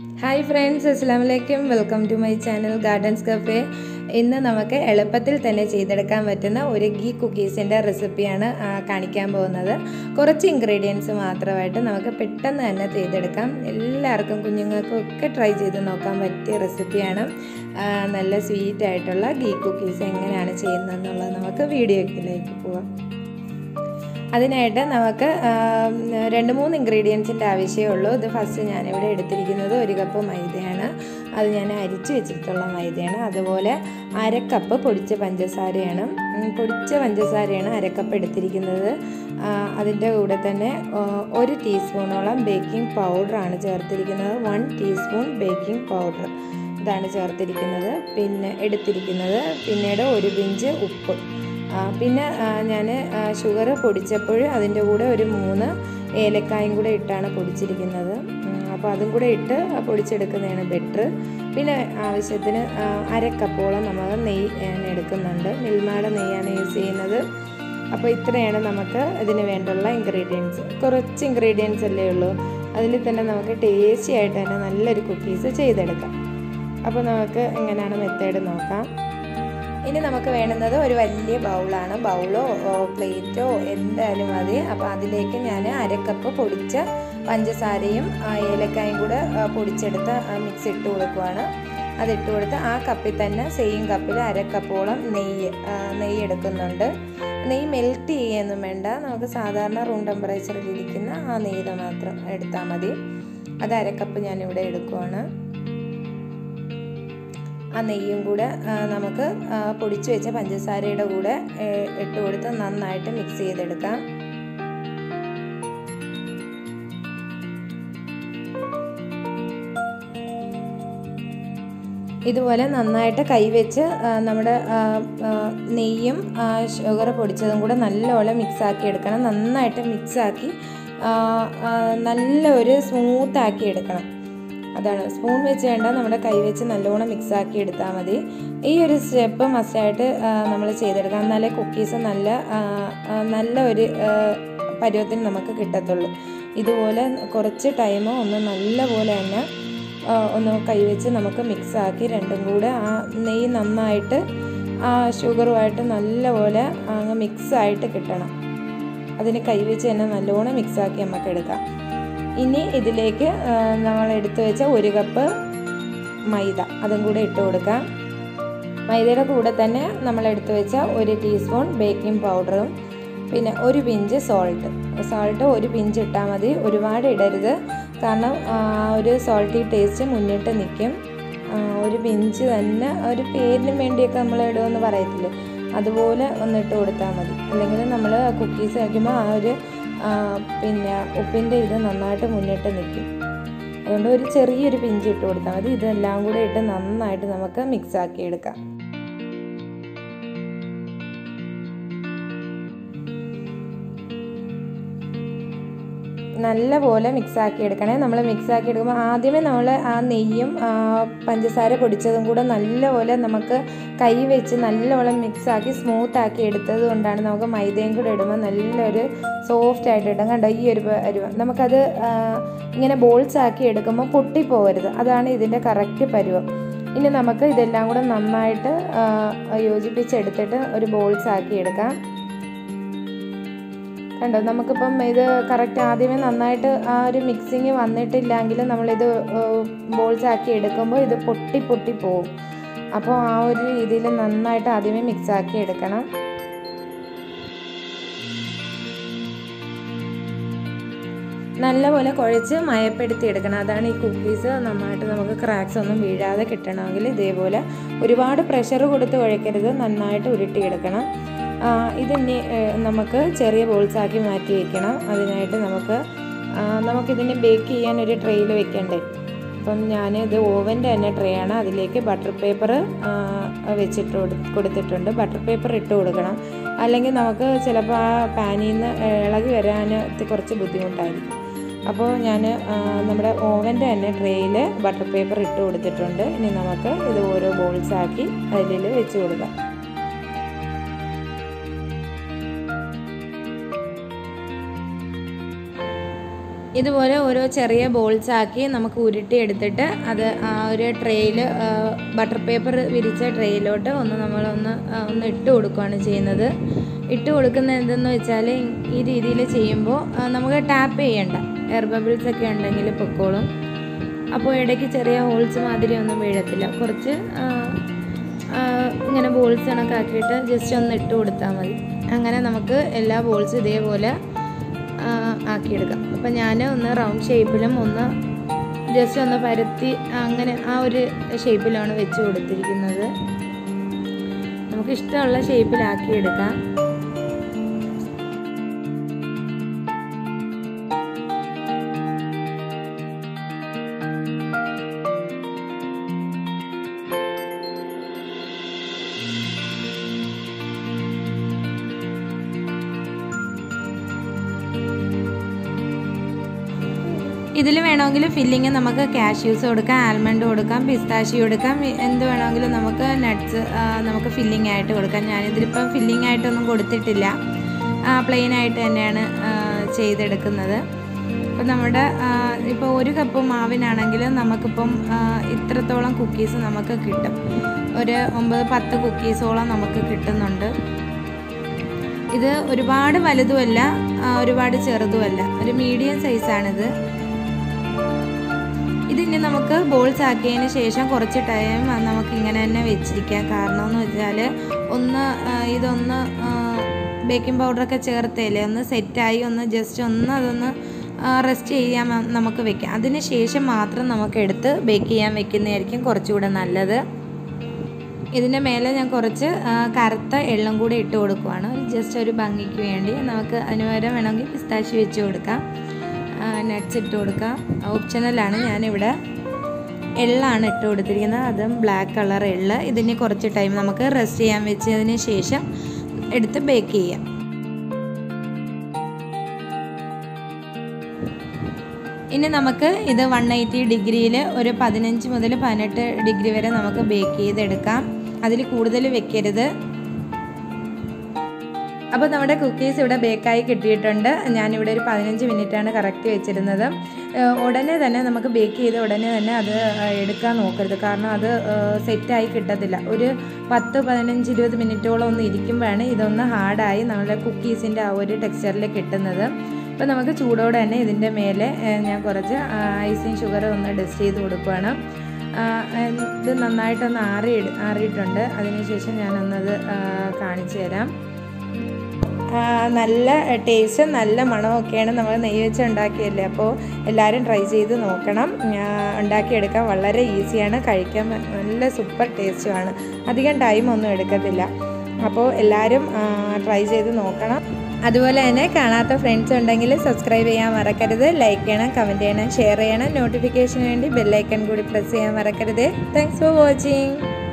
hi friends അസ്സാം വലൈക്കും welcome to my channel gardens cafe ഇന്ന് നമുക്ക് എളുപ്പത്തിൽ തന്നെ ചെയ്തെടുക്കാൻ പറ്റുന്ന ഒരു ഗീ കുക്കീസിൻ്റെ റെസിപ്പിയാണ് ആ, കാണിക്കാൻ പോകുന്നത് കുറച്ച് ഇൻഗ്രീഡിയൻസ് മാത്രമായിട്ട് നമുക്ക് പെട്ടെന്ന് തന്നെ ചെയ്തെടുക്കാം എല്ലാവർക്കും കുഞ്ഞുങ്ങൾക്കും ഒക്കെ ട്രൈ ചെയ്ത് നോക്കാൻ പറ്റിയ റെസിപ്പിയാണ് ആ, നല്ല സ്വീറ്റ് ആയിട്ടുള്ള ഗീ കുക്കീസ് എങ്ങനെയാണ് ചെയ്യുന്നതെന്നുള്ളത് നമുക്ക് വീഡിയോയിലേക്ക് പോവാം അതിനായിട്ട് നമുക്ക് ആം, രണ്ട് മൂന്ന് ഇൻഗ്രീഡിയൻസിൻ്റെ ആവശ്യമേ ഉള്ളൂ ഇത് ഫസ്റ്റ് ഞാനിവിടെ എടുത്തിരിക്കുന്നത് ഒരു കപ്പ് മൈദയാണ് അത് ഞാൻ അരിച്ച് വെച്ചിട്ടുള്ള മൈദയാണ് അതുപോലെ അരക്കപ്പ് പൊടിച്ച പഞ്ചസാരയാണ് ഉം, പൊടിച്ച പഞ്ചസാരയാണ് അരക്കപ്പ് എടുത്തിരിക്കുന്നത് ആ, അതിൻ്റെ കൂടെ തന്നെ ആ, ഒരു ടീസ്പൂണോളം ബേക്കിംഗ് പൗഡറാണ് ചേർത്തിരിക്കുന്നത് വൺ ടീസ്പൂൺ ബേക്കിംഗ് പൗഡർ ഇതാണ് ചേർത്തിരിക്കുന്നത് പിന്നെ എടുത്തിരിക്കുന്നത് പിന്നീട് ഒരു പിഞ്ച് ഉപ്പ് ആ, പിന്നെ ഞാൻ ഷുഗർ പൊടിച്ചപ്പോൾ അതിൻ്റെ കൂടെ ഒരു മൂന്ന് ഏലക്കായും കൂടെ ഇട്ടാണ് പൊടിച്ചിരിക്കുന്നത് അപ്പോൾ അതും കൂടെ ഇട്ട് പൊടിച്ചെടുക്കുന്നതാണ് ബെറ്റർ പിന്നെ ആവശ്യത്തിന് ആ, അര കപ്പോളം നമ്മൾ നെയ്യ് ഞാൻ എടുക്കുന്നുണ്ട് മിൽമയുടെ നെയ്യാണ് യൂസ് ചെയ്യുന്നത് അപ്പോൾ ഇത്രയാണ് നമുക്ക് ഇതിന് വേണ്ടുള്ള ഇൻഗ്രീഡിയൻസ് കുറച്ച് ഇൻഗ്രീഡിയൻസ് അല്ലേ ഉള്ളൂ അതിൽ തന്നെ നമുക്ക് ടേസ്റ്റി ആയിട്ട് തന്നെ നല്ലൊരു കുക്കീസ് ചെയ്തെടുക്കാം അപ്പോൾ നമുക്ക് എങ്ങനെയാണ് മെത്തേഡ് നോക്കാം ഇനി നമുക്ക് വേണ്ടുന്നത് ഒരു വലിയ ബൗളാണ് ബൗളോ പ്ലേറ്റോ എന്തായാലും മതി അപ്പോൾ അതിലേക്ക് ഞാൻ അരക്കപ്പ് പൊടിച്ച പഞ്ചസാരയും ആ, ഏലക്കായും കൂടെ ആ, പൊടിച്ചെടുത്ത് മിക്സ് ഇട്ട് കൊടുക്കുവാണ് അതിട്ട് കൊടുത്ത് ആ കപ്പിൽ തന്നെ സെയിം കപ്പിൽ അരക്കപ്പോളം നെയ്യ് ആ, നെയ്യ് എടുക്കുന്നുണ്ട് നെയ്യ് മെൽറ്റ് ചെയ്യൊന്നും വേണ്ട നമുക്ക് സാധാരണ റൂം ടെമ്പറേച്ചറിൽ ഇരിക്കുന്ന ആ നെയ്യ് മാത്രം എടുത്താൽ മതി അത് അരക്കപ്പ് ഞാനിവിടെ എടുക്കുവാണ് ആ നെയ്യും കൂടെ ആ, നമുക്ക് ആ, പൊടിച്ചു വെച്ച പഞ്ചസാരയുടെ കൂടെ ഏ, ഇട്ട് കൊടുത്ത് നന്നായിട്ട് മിക്സ് ചെയ്തെടുക്കാം ഇതുപോലെ നന്നായിട്ട് കൈവച്ച് ആ, നമ്മുടെ ആ, ആ, നെയ്യും ആ, ഷുഗർ പൊടിച്ചതും കൂടെ നല്ലപോലെ മിക്സാക്കി എടുക്കണം നന്നായിട്ട് മിക്സാക്കി നല്ല ഒരു സ്മൂത്താക്കി എടുക്കണം അതാണ് സ്പൂൺ വെച്ച് വേണ്ട നമ്മുടെ കൈ വെച്ച് നല്ലോണം മിക്സ് ആക്കി എടുത്താൽ മതി ഈ ഒരു സ്റ്റെപ്പ് മസ്റ്റായിട്ട് നമ്മൾ ചെയ്തെടുക്കാം എന്നാലേ കുക്കീസ് നല്ല ആ, ആ, നല്ല ഒരു ആ, പരുവത്തിന് നമുക്ക് കിട്ടത്തുള്ളൂ ഇതുപോലെ കുറച്ച് ടൈം ഒന്ന് നല്ല പോലെ തന്നെ ആ, ഒന്ന് കൈവച്ച് നമുക്ക് മിക്സ് ആക്കി രണ്ടും കൂടെ ആ നെയ്യ് നന്നായിട്ട് ആ ഷുഗറുമായിട്ട് നല്ലപോലെ അങ്ങ് മിക്സ് ആയിട്ട് കിട്ടണം അതിന് കൈവച്ച് തന്നെ നല്ലോണം മിക്സ് ആക്കി നമുക്ക് എടുക്കാം ഇനി ഇതിലേക്ക് ആ, നമ്മൾ എടുത്തു വെച്ച ഒരു കപ്പ് മൈദ അതും കൂടെ ഇട്ട് കൊടുക്കാം മൈദയുടെ കൂടെ തന്നെ നമ്മൾ എടുത്തു വെച്ച ഒരു ടീസ്പൂൺ ബേക്കിംഗ് പൗഡറും പിന്നെ ഒരു പിഞ്ച് സോൾട്ട് സോൾട്ട് ഒരു പിഞ്ച് ഇട്ടാൽ മതി ഒരുപാട് ഇടരുത് കാരണം ആ, ഒരു സോൾട്ടി ടേസ്റ്റ് മുന്നിട്ട് നിൽക്കും ആ, ഒരു പിഞ്ച് തന്നെ ഒരു പേരിന് വേണ്ടിയൊക്കെ നമ്മൾ ഇടുമെന്ന് പറയത്തില്ലേ അതുപോലെ ഒന്ന് ഇട്ട് കൊടുത്താൽ മതി അല്ലെങ്കിൽ നമ്മൾ കുക്കീസ് വയ്ക്കുമ്പോൾ ആ ഒരു ആ, പിന്നെ ഉപ്പിൻ്റെ ഇത് നന്നായിട്ട് മുന്നിട്ട് നിൽക്കും അതുകൊണ്ട് ഒരു ചെറിയൊരു പിഞ്ച് ഇട്ട് കൊടുത്താൽ മതി ഇതെല്ലാം കൂടെ ഇട്ട് നന്നായിട്ട് നമുക്ക് മിക്സ് ആക്കി എടുക്കാം നല്ലപോലെ മിക്സ് ആക്കി എടുക്കണേ നമ്മൾ മിക്സ് ആക്കി എടുക്കുമ്പോൾ ആദ്യമേ നമ്മൾ ആ നെയ്യും ആ, പഞ്ചസാര പൊടിച്ചതും കൂടെ നല്ലപോലെ നമുക്ക് കൈ വെച്ച് നല്ലപോലെ മിക്സ് ആക്കി സ്മൂത്ത് ആക്കി എടുത്തത് കൊണ്ടാണ് നമുക്ക് മൈദയും കൂടെ ഇടുമ്പോൾ നല്ലൊരു സോഫ്റ്റ് ആയിട്ട് ഇടും കണ്ടോ ഈ ഒരു പരുവം നമുക്കത് ആ, ഇങ്ങനെ ബോൾസ് ആക്കി എടുക്കുമ്പോൾ പൊട്ടിപ്പോകരുത് അതാണ് ഇതിൻ്റെ കറക്റ്റ് പരുവം ഇനി നമുക്ക് ഇതെല്ലാം കൂടെ നന്നായിട്ട് ആ, യോജിപ്പിച്ചെടുത്തിട്ട് ഒരു ബോൾസ് ആക്കി എടുക്കാം കണ്ടോ നമുക്കിപ്പം ഇത് കറക്റ്റ് ആദ്യമേ നന്നായിട്ട് ആ ഒരു മിക്സിങ് വന്നിട്ടില്ലെങ്കിൽ നമ്മളിത് ബോൾസ് ആക്കി എടുക്കുമ്പോൾ ഇത് പൊട്ടി പൊട്ടി പോവും അപ്പോൾ ആ ഒരു രീതിയിൽ നന്നായിട്ട് ആദ്യമേ മിക്സ് ആക്കി എടുക്കണം നല്ലപോലെ കുഴച്ച് മയപ്പെടുത്തി എടുക്കണം അതാണ് ഈ കുക്കീസ് നന്നായിട്ട് നമുക്ക് ക്രാക്സ് ഒന്നും വീഴാതെ കിട്ടണമെങ്കിൽ ഇതേപോലെ ഒരുപാട് പ്രഷർ കൊടുത്ത് കുഴക്കരുത് നന്നായിട്ട് ഉരുട്ടിയെടുക്കണം ആ, ഇതിനി ഏഹ്, നമുക്ക് ചെറിയ ബോൾസ് ആക്കി മാറ്റി വെക്കണം അതിനായിട്ട് നമുക്ക് ആ, നമുക്കിതിനെ ബേക്ക് ചെയ്യാൻ ഒരു ട്രെയിൽ വെക്കണ്ടേ അപ്പം ഞാൻ ഇത് ഓവൻ്റെ തന്നെ ട്രേ ആണ് അതിലേക്ക് ബട്ടർ പേപ്പർ വെച്ചിട്ട് കൊടു- കൊടുത്തിട്ടുണ്ട് ബട്ടർ പേപ്പർ ഇട്ട് കൊടുക്കണം അല്ലെങ്കിൽ നമുക്ക് ചിലപ്പോൾ ആ പാനിൽ നിന്ന് ഇളകി വരാൻ കുറച്ച് ബുദ്ധിമുട്ടായിരിക്കും അപ്പോൾ ഞാൻ നമ്മുടെ ഓവൻ്റെ തന്നെ ട്രേയിൽ ബട്ടർ പേപ്പർ ഇട്ട് കൊടുത്തിട്ടുണ്ട് ഇനി നമുക്ക് ഇത് ഓരോ ബോൾസ് ആക്കി അതിൽ വെച്ച് കൊടുക്കാം ഇതുപോലെ ഓരോ ചെറിയ ബോൾസ് ആക്കി നമുക്ക് ഉരുട്ടി എടുത്തിട്ട് അത് ആ ഒരു ട്രേയിൽ ബട്ടർ പേപ്പർ വിരിച്ച ട്രേയിലോട്ട് ഒന്ന് നമ്മളൊന്ന് ആ, ഒന്ന് ഇട്ട് കൊടുക്കുകയാണ് ചെയ്യുന്നത് ഇട്ട് കൊടുക്കുന്നത് എന്തെന്ന് വെച്ചാൽ ഈ രീതിയിൽ ചെയ്യുമ്പോൾ ആ, നമുക്ക് ടാപ്പ് ചെയ്യണ്ട എയർ ബബിൾസ് ഒക്കെ ഉണ്ടെങ്കിൽ പൊക്കോളും അപ്പോൾ ഇടയ്ക്ക് ചെറിയ ഹോൾസ് മാതിരി ഒന്നും വീഴത്തില്ല കുറച്ച് ആ, ആ, ഇങ്ങനെ ബോൾസ് കണക്കാക്കിയിട്ട് ജസ്റ്റ് ഒന്ന് ഇട്ട് കൊടുത്താൽ മതി അങ്ങനെ നമുക്ക് എല്ലാ ബോൾസും ഇതേപോലെ ആ, ആക്കിയെടുക്കാം അപ്പം ഞാൻ ഒന്ന് റൗണ്ട് ഷേപ്പിലും ഒന്ന് ജസ്റ്റ് ഒന്ന് പരത്തി അങ്ങനെ ആ ഒരു ഷേപ്പിലാണ് വെച്ച് കൊടുത്തിരിക്കുന്നത് നമുക്ക് ഇഷ്ടമുള്ള ഷേപ്പിലാക്കിയെടുക്കാം ഇതിൽ വേണമെങ്കിൽ ഫില്ലിങ് നമുക്ക് കാഷ്യൂസ് കൊടുക്കാം ആൽമണ്ട് കൊടുക്കാം പിസ്താഷി കൊടുക്കാം ഇ- എന്ത് വേണമെങ്കിലും നമുക്ക് നട്ട്സ് നമുക്ക് ഫില്ലിംഗ് ആയിട്ട് കൊടുക്കാം ഞാനിതിലിപ്പം ഫില്ലിംഗ് ആയിട്ടൊന്നും കൊടുത്തിട്ടില്ല പ്ലെയിൻ ആയിട്ട് തന്നെയാണ് ആ, ചെയ്തെടുക്കുന്നത് ഇപ്പം നമ്മുടെ ഇപ്പോൾ ഒരു കപ്പ് മാവിനാണെങ്കിൽ നമുക്കിപ്പം ആ, ഇത്രത്തോളം കുക്കീസ് നമുക്ക് കിട്ടും ഒരു ഒമ്പത് പത്ത് കുക്കീസോളം നമുക്ക് കിട്ടുന്നുണ്ട് ഇത് ഒരുപാട് വലുതുമല്ല ആ, ഒരുപാട് ചെറുതുമല്ല ഒരു മീഡിയം സൈസാണിത് ഇതിനി നമുക്ക് ബോൾസ് ആക്കിയതിന് ശേഷം കുറച്ച് ടൈം നമുക്ക് ഇങ്ങനെ തന്നെ വെച്ചിരിക്കാം കാരണം എന്ന് വെച്ചാൽ ഒന്ന് ആ, ഇതൊന്ന് ബേക്കിംഗ് പൗഡറൊക്കെ ചേർത്തല്ലേ ഒന്ന് സെറ്റായി ഒന്ന് ജസ്റ്റ് ഒന്ന് അതൊന്ന് റെസ്റ്റ് ചെയ്യാൻ മ- നമുക്ക് വെക്കാം അതിന് ശേഷം മാത്രം നമുക്ക് എടുത്ത് ബേക്ക് ചെയ്യാൻ വെക്കുന്നതായിരിക്കും കുറച്ചുകൂടെ നല്ലത് ഇതിൻ്റെ മേലെ ഞാൻ കുറച്ച് ആ, കറുത്ത എള്ളും കൂടി ഇട്ട് കൊടുക്കുവാണ് ജസ്റ്റ് ഒരു ഭംഗിക്ക് വേണ്ടി നമുക്ക് അതിന് പകരം വേണമെങ്കിൽ പിസ്താശി വെച്ച് കൊടുക്കാം നട്ട്സ് ഇട്ട് കൊടുക്കാം ഓപ്ഷണലാണ് ഞാനിവിടെ എള്ളാണ് ഇട്ട് കൊടുത്തിരിക്കുന്നത് അതും ബ്ലാക്ക് കളർ എള്ള് ഇതിന് കുറച്ച് ടൈം നമുക്ക് റെസ്റ്റ് ചെയ്യാൻ വെച്ചതിന് ശേഷം എടുത്ത് ബേക്ക് ചെയ്യാം ഇനി നമുക്ക് ഇത് വൺ എയ്റ്റി ഡിഗ്രിയിൽ ഒരു പതിനഞ്ച് മുതൽ പതിനെട്ട് ഡിഗ്രി വരെ നമുക്ക് ബേക്ക് ചെയ്തെടുക്കാം അതിൽ കൂടുതൽ വെക്കരുത് അപ്പോൾ നമ്മുടെ കുക്കീസ് ഇവിടെ ബേക്കായി കിട്ടിയിട്ടുണ്ട് ഞാനിവിടെ ഒരു പതിനഞ്ച് മിനിറ്റാണ് കറക്റ്റ് വെച്ചിരുന്നത് ഏഹ് ഉടനെ തന്നെ നമുക്ക് ബേക്ക് ചെയ്ത് ഉടനെ തന്നെ അത് ഏഹ് എടുക്കാൻ നോക്കരുത് കാരണം അത് ഏഹ് സെറ്റായി കിട്ടത്തില്ല ഒരു പത്ത് പതിനഞ്ച് ഇരുപത് മിനിറ്റോളം ഒന്ന് ഇരിക്കുമ്പോഴാണ് ഇതൊന്ന് ഹാർഡായി നമ്മുടെ കുക്കീസിൻ്റെ ആ ഒരു ടെക്സ്ചറിൽ കിട്ടുന്നത് അപ്പോൾ നമുക്ക് ചൂടോടെ തന്നെ ഇതിൻ്റെ മേലെ ഏഹ് ഞാൻ കുറച്ച് ഐസിങ് ഷുഗർ ഒന്ന് ഡസ്റ്റ് ചെയ്ത് കൊടുക്കുകയാണ് ആ, ഇത് നന്നായിട്ടൊന്ന് ആറി ആറിയിട്ടുണ്ട് അതിനുശേഷം ഞാനൊന്നത് ആ, കാണിച്ചു തരാം ആ, നല്ല ടേസ്റ്റ് നല്ല മണമൊക്കെയാണ് നമ്മൾ നെയ്യ് വെച്ച് ഉണ്ടാക്കിയല്ലേ അപ്പോൾ എല്ലാവരും ട്രൈ ചെയ്ത് നോക്കണം ആ, ഉണ്ടാക്കിയെടുക്കാൻ വളരെ ഈസിയാണ് കഴിക്കാൻ നല്ല സൂപ്പർ ടേസ്റ്റുമാണ് അധികം ടൈമൊന്നും എടുക്കത്തില്ല അപ്പോൾ എല്ലാവരും ട്രൈ ചെയ്ത് നോക്കണം അതുപോലെ തന്നെ കാണാത്ത ഫ്രണ്ട്സ് ഉണ്ടെങ്കിൽ സബ്സ്ക്രൈബ് ചെയ്യാൻ മറക്കരുത് ലൈക്ക് ചെയ്യണം കമൻറ്റ് ചെയ്യണം ഷെയർ ചെയ്യണം നോട്ടിഫിക്കേഷന് വേണ്ടി ബെല്ലൈക്കൺ കൂടി പ്രസ് ചെയ്യാൻ മറക്കരുത് താങ്ക്സ് ഫോർ വാച്ചിങ്